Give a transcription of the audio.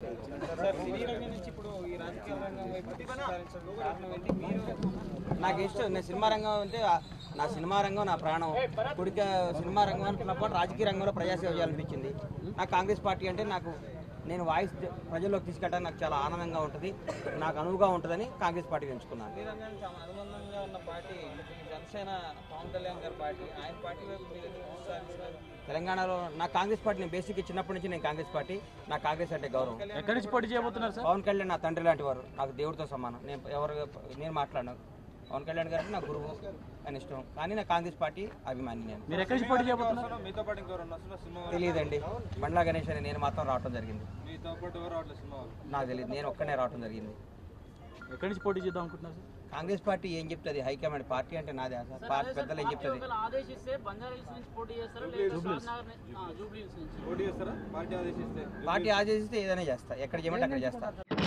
sir సినీ రంగం నుంచి ఇప్పుడు ఈ రాజకీయ రంగం వైపు దృష్టి సారించడం కారణం ఏంటి మీరు నాకు ఇష్టం నేను సినిమా రంగం అంటే ఆ- నా సినిమా రంగం నా ప్రాణం కుడిక సినిమా రంగం అనుకున్న పాటు రాజకీయ రంగంలో ప్రజాసేవ చేయాలనిపించింది నాకు కాంగ్రెస్ పార్టీ అంటే నాకు నేను వాయిస్ ప్రజల్లోకి తీసుకెళ్ళడానికి నాకు చాలా ఆనందంగా ఉంటుంది నాకు అనువుగా ఉంటుందని కాంగ్రెస్ పార్టీ ఎంచుకున్నాను సినీ రంగానికి చాలా అనుబంధంగా ఉన్న పార్టీ జనసేన పవన్ కళ్యాణ్ గారి పార్టీ ఆయన పార్టీ వైపు మీరు ఎందుకు దృష్టి సారించారు తెలంగాణలో నా కాంగ్రెస్ పార్టీ నేను బేసిక్ చిన్నప్పటి నుంచి నేను కాంగ్రెస్ పార్టీ నా కాంగ్రెస్ అంటే గౌరవం ఎక్కడి నుంచి పోటీ చేయబోతున్నారు సార్ పవన్ కళ్యాణ్ నా తండ్రి లాంటి వారు నాకు దేవుడితో సమానం నేను ఎవరు నేను మాట్లాడను పవన్ కళ్యాణ్ గారు నా గురువు అని ఇష్టం కానీ నా కాంగ్రెస్ పార్టీ అభిమాని నేను మీరు ఎక్కడి నుంచి పోటీ చేయబోతున్నారు మీతో పాటు ఇంకెవరు వస్తున్నారు సినిమా తెలియదండి బండ్లా గణేష్ అని నేను మాత్రం రావడం జరిగింది మీతో పాటు ఎవరు రావట్లేదు సినిమా వాళ్ళు నాకు తెలియదు నేను ఒక్కనే రావడం జరిగింది ఎక్కడి నుంచి పోటీ చేద్దాం అనుకుంటున్నారు సార్ కాంగ్రెస్ పార్టీ ఏం చెప్తుంది హైకమాండ్ పార్టీ అంటే నాదే సార్ పార్టీ పెద్దలు ఏం చెప్తుంది ఒకవేళ ఆదేశిస్తే బంజారా హిల్స్ నుంచి పోటీ చేస్తారా లేదా షాద్నగర్ ని- ఆ, జూబ్లీ హిల్స్ నుంచి పోటీ చేస్తారా పార్టీ ఆదేశిస్తే పార్టీ ఆదేశిస్తే ఏదైనా చేస్తా ఎక్కడ చేయమంటే అక్కడ చేస్తా